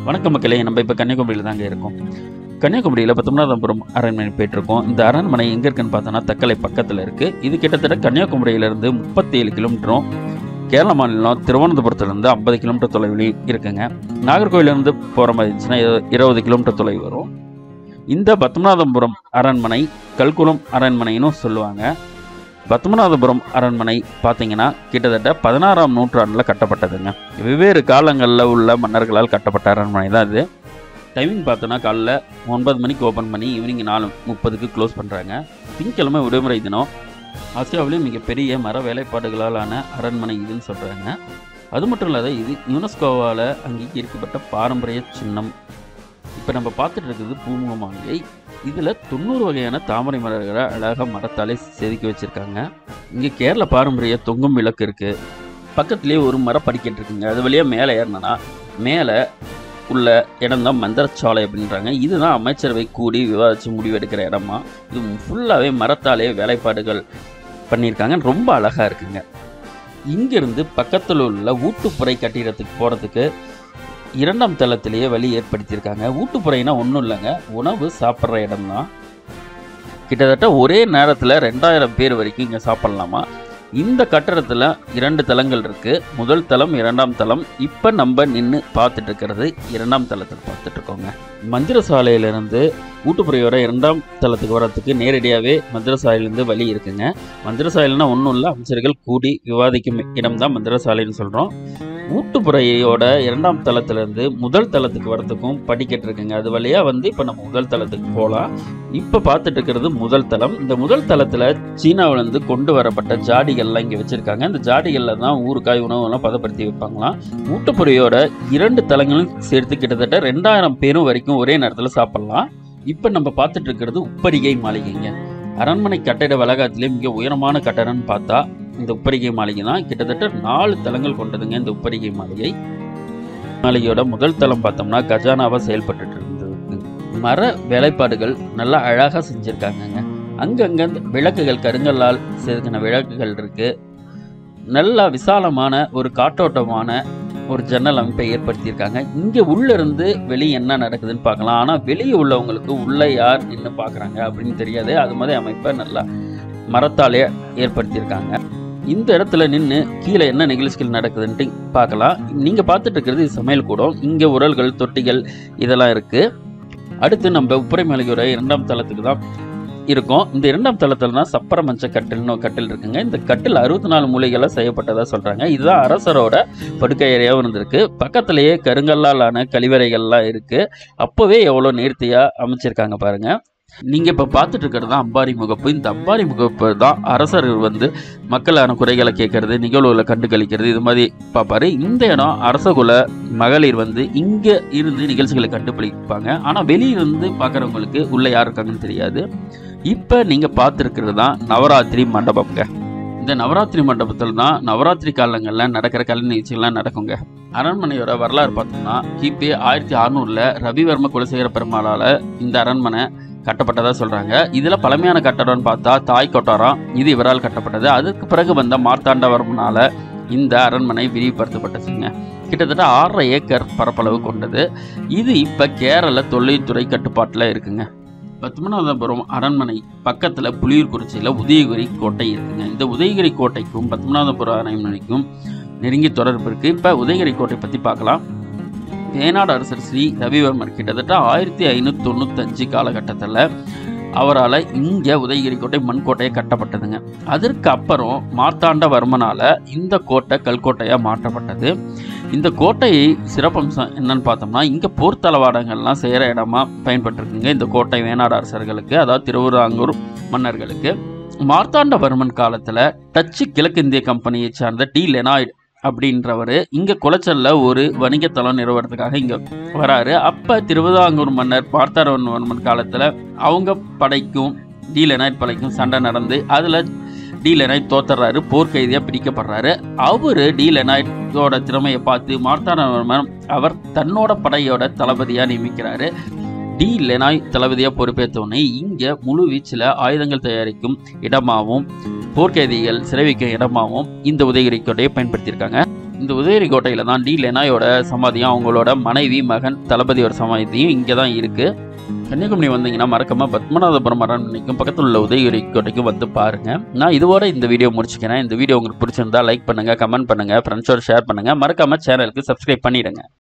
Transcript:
வணக்கம் மக்களே நம்ம இப்போ கன்னியாகுமரியில் தாங்க இருக்கோம் கன்னியாகுமரியில் பத்தொன்பதாபுரம் அரண்மனை போயிட்டுருக்கோம் இந்த அரண்மனை எங்கே இருக்குன்னு பார்த்தோன்னா தக்கலை பக்கத்தில் இருக்குது இது கிட்டத்தட்ட கன்னியாகுமரியிலேருந்து முப்பத்தி ஏழு கிலோமீட்டரும் கேரள மாநிலம் திருவனந்தபுரத்துலேருந்து ஐம்பது கிலோமீட்டர் தொலைவில் இருக்குங்க நாகர்கோவிலேருந்து போகிற மாதிரி இருந்துச்சுன்னா இரு- இருபது கிலோமீட்டர் தொலைவு வரும் இந்த பத்மநாதபுரம் அரண்மனை கல்குளம் அரண்மனைன்னு சொல்லுவாங்க பத்மநாதபுரம் அரண்மனை பார்த்தீங்கன்னா கிட்டத்தட்ட பதினாறாம் நூற்றாண்டில் கட்டப்பட்டதுங்க வெவ்வேறு காலங்களில் உள்ள மன்னர்களால் கட்டப்பட்ட அரண்மனை தான் இது டைமிங் பார்த்தோன்னா காலைல ஒன்பது மணிக்கு ஓப்பன் பண்ணி ஈவினிங் நாலு முப்பதுக்கு க்ளோஸ் பண்ணுறாங்க திங்கக்கிழமை விடுமுறை தினம் ஆசியாவிலே மிகப்பெரிய மர வேலைப்பாடுகளாலான அரண்மனை இதுன்னு சொல்கிறாங்க அது மட்டும் இல்லாத இது யுனெஸ்கோவால் அங்கீகரிக்கப்பட்ட பாரம்பரிய சின்னம் இப்போ நம்ம பார்த்துட்டு இருக்கிறது பூமுக மாளிகை இதில் தொண்ணூறு வகையான தாமரை மலர்களை அழகாக மரத்தாலே செதுக்கி வச்சுருக்காங்க இங்கே கேரள பாரம்பரிய தொங்கும் விளக்கு இருக்குது பக்கத்துலேயே ஒரு மரப்படிக்கட்டு இருக்குங்க அது வழியாக மேலே ஏறினா மேலே உள்ள இடம் தான் மந்திரச்சாலை அப்படின்றாங்க இதுதான் அமைச்சரவை கூடி விவாதித்து முடிவெடுக்கிற இடமா இது ஃபுல்லாகவே மரத்தாலே வேலைப்பாடுகள் பண்ணியிருக்காங்க ரொம்ப அழகாக இருக்குங்க இங்கிருந்து பக்கத்தில் உள்ள ஊட்டுப்புறை கட்டிடத்துக்கு போகிறதுக்கு இரண்டாம் தளத்திலேயே வழி ஏற்படுத்தியிருக்காங்க ஊட்டுப்புறைனா ஒன்றும் இல்லைங்க உணவு சாப்பிட்ற இடம் தான் கிட்டத்தட்ட ஒரே நேரத்தில் ரெண்டாயிரம் பேர் வரைக்கும் இங்கே சாப்பிட்லாமா இந்த கட்டடத்தில் இரண்டு தளங்கள் இருக்குது முதல் தளம் இரண்டாம் தளம் இப்போ நம்ம நின்று பார்த்துட்டு இருக்கிறது இரண்டாம் தளத்தில் பார்த்துட்டு இருக்கோங்க மந்திர சாலையிலிருந்து ஊட்டுப்புறையோட இரண்டாம் தளத்துக்கு வரத்துக்கு நேரடியாகவே மந்திர சாலையிலேருந்து வழி இருக்குங்க மந்திர சாலைனா ஒன்றும் இல்லை அமைச்சர்கள் கூடி விவாதிக்கும் இடம் தான் மந்திர சாலைன்னு சொல்கிறோம் ஊட்டுப்புறையோட இரண்டாம் தளத்திலிருந்து முதல் தளத்துக்கு வரத்துக்கும் படிக்கட்டு இருக்குங்க அது வழியாக வந்து இப்போ நம்ம முதல் தளத்துக்கு போகலாம் இப்போ பார்த்துட்டு இருக்கிறது முதல் தளம் இந்த முதல் தளத்தில் சீனாவிலேருந்து கொண்டு வரப்பட்ட ஜாடிகள்லாம் இங்கே வச்சுருக்காங்க இந்த ஜாடிகளில் தான் ஊறுகாய் உணவுலாம் பதப்படுத்தி வைப்பாங்களாம் ஊட்டுப்புறையோட இரண்டு தளங்களும் சேர்த்து கிட்டத்தட்ட ரெண்டாயிரம் பேரும் வரைக்கும் ஒரே நேரத்தில் சாப்பிட்லாம் இப்போ நம்ம பார்த்துட்டு இருக்கிறது உப்பரிகை மாளிகைங்க அரண்மனை கட்டிட வளாகத்திலே மிக உயரமான கட்டடம்னு பார்த்தா இந்த உப்பரிகை மாளிகை தான் கிட்டத்தட்ட நாலு தளங்கள் கொண்டதுங்க இந்த உப்பரிகை மாளிகை மாளிகையோட முதல் தளம் பார்த்தோம்னா கஜானாவா செயல்பட்டுட்டு இருந்தது மர வேலைப்பாடுகள் நல்லா அழகாக செஞ்சுருக்காங்கங்க அங்கங்க இந்த விளக்குகள் கருங்கல்லால் செதுக்கின விளக்குகள் இருக்கு நல்லா விசாலமான ஒரு காற்றோட்டமான ஒரு ஜன்னல் அமைப்பை ஏற்படுத்தியிருக்காங்க இங்கே உள்ள இருந்து வெளியே என்ன நடக்குதுன்னு பார்க்கலாம் ஆனால் வெளியே உள்ளவங்களுக்கு உள்ள யார் நின்று பார்க்குறாங்க அப்படின்னு தெரியாது அது மாதிரி அமைப்பை நல்லா மரத்தாலே ஏற்படுத்தியிருக்காங்க இந்த இடத்துல நின்று கீழே என்ன நிகழ்ச்சிகள் நடக்குதுன்ட்டு பார்க்கலாம் நீங்கள் பார்த்துட்டு இருக்கிறது இது சமையல் கூடம் இங்கே உரல்கள் தொட்டிகள் இதெல்லாம் இருக்குது அடுத்து நம்ம உப்பரை மலையோட இரண்டாம் தளத்துக்கு தான் இருக்கோம் இந்த இரண்டாம் தளத்தில் தான் சப்பர மஞ்ச கட்டில்னு ஒரு கட்டில் இருக்குங்க இந்த கட்டில் அறுபத்தி நாலு மூலைகளாக செய்யப்பட்டதாக சொல்கிறாங்க இதுதான் அரசரோட படுக்கை ஏரியாவும் இருந்திருக்கு பக்கத்துலேயே கருங்கல்லாலான கழிவறைகள்லாம் இருக்குது அப்போவே எவ்வளோ நேர்த்தியாக அமைச்சிருக்காங்க பாருங்கள் நீங்கள் இப்போ பார்த்துட்டு இருக்கிறது தான் அம்பாரி முகப்பு இந்த அம்பாரி முகப்பு தான் அரசர் வந்து மக்களான குறைகளை கேட்கறது நிகழ்வுகளை கண்டு கழிக்கிறது இது மாதிரி பார்ப்பாரு இந்த இடம் அரசகுல மகளிர் வந்து இங்கே இருந்து நிகழ்ச்சிகளை கண்டுபிடிப்பாங்க ஆனால் வெளியிருந்து பார்க்குறவங்களுக்கு உள்ளே யார் இருக்காங்கன்னு தெரியாது இப்போ நீங்கள் பார்த்துருக்கிறது தான் நவராத்திரி மண்டபம்ங்க இந்த நவராத்திரி மண்டபத்தில் தான் நவராத்திரி காலங்களில் நடக்கிற கலை நிகழ்ச்சிகள்லாம் நடக்குங்க அரண்மனையோட வரலாறு பார்த்தோம்னா கிபி ஆயிரத்தி அறநூறில் ரவிவர்ம குலசேகர பெருமாளால் இந்த அரண்மனை கட்டப்பட்டதா சொல்றாங்க இதுல பழமையான கட்டடம்னு பார்த்தா தாய் கொட்டாரம் இது இவரால் கட்டப்பட்டது அதுக்கு பிறகு வந்த மார்த்தாண்டவர்மனால இந்த அரண்மனை விரிவுபடுத்தப்பட்டுச்சுங்க கிட்டத்தட்ட ஆறரை ஏக்கர் பரப்பளவு கொண்டது இது இப்ப கேரள தொழில்துறை கட்டுப்பாட்டில் இருக்குங்க பத்மநாபபுரம் அரண்மனை பக்கத்தில் புலியூர்குறிச்சியில் உதயகிரி கோட்டை இருக்குங்க இந்த உதயகிரி கோட்டைக்கும் பத்மநாபபுரம் அரண்மனைக்கும் நெருங்கிய தொடர்பு இருக்குது இப்போ உதயகிரி கோட்டை பற்றி பார்க்கலாம் வேணாடு அரசர் ஸ்ரீ ரவிவர்மர் கிட்டத்தட்ட ஆயிரத்தி ஐநூற்றி தொண்ணூத்தஞ்சு காலகட்டத்தில் அவரால் இங்கே உதயகிரி கோட்டை மண் கோட்டையை கட்டப்பட்டதுங்க அதற்கு அப்புறம் மார்த்தாண்டவர்மனால் இந்த கோட்டை கல்கோட்டையாக மாற்றப்பட்டது இந்த கோட்டையை சிறப்பம்சம் என்னன்னு பார்த்தோம்னா இங்கே போர் தளவாடங்கள்லாம் செய்கிற இடமா பயன்பட்டிருக்குங்க இந்த கோட்டை வேணாடு அரசர்களுக்கு அதாவது திருவிதாங்கூர் மன்னர்களுக்கு மார்த்தாண்டவர்மன் காலத்தில் டச்சு கிழக்கிந்திய கம்பெனியை சார்ந்த டி லெனாய்டு அப்படின்றவர் இங்கே குளச்சல்ல ஒரு வணிகத்தலம் நிறுவனத்துக்காக இங்கே வராரு அப்போ திருவிதாங்கூர் மன்னர் பார்த்தாரவர்மன் காலத்தில் அவங்க படைக்கும் டி லெனாய்ட் படைக்கும் சண்டை நடந்து அதில் டி லெனாய்ட் தோத்துறாரு போர்க்கைதியாக பிடிக்கப்படுறாரு அவர் டி லெனாய்டோட திறமையை பார்த்து மார்த்தாண்டவர்மன் அவர் தன்னோட படையோட தளபதியாக நியமிக்கிறாரு டி லெனாய் தளபதியாக பொறுப்பேற்றவுடனே இங்கே முழு வீச்சில் ஆயுதங்கள் தயாரிக்கும் இடமாகவும் போர்க்கைதிகள் சிறை வைக்கும் இடமாகவும் இந்த உதயகிரி கோட்டையை பயன்படுத்தியிருக்காங்க இந்த உதயகிரி கோட்டையில் தான் டி லெனாயோட சமாதியும் அவங்களோட மனைவி மகன் தளபதியோட சமாதியும் இங்கே தான் இருக்குது கன்னியாகுமரி வந்தீங்கன்னா மறக்காம பத்மநாபபுரம் அரண்மனைக்கும் பக்கத்தில் உள்ள உதயகிரி கோட்டைக்கும் வந்து பாருங்க நான் இதோட இந்த வீடியோ முடிச்சுக்கிறேன் இந்த வீடியோ உங்களுக்கு பிடிச்சிருந்தா லைக் பண்ணுங்க கமெண்ட் பண்ணுங்க ஃப்ரெண்ட்ஸோட ஷேர் பண்ணுங்க மறக்காம சேனலுக்கு சப்ஸ்கிரைப் பண்ணிடுங்க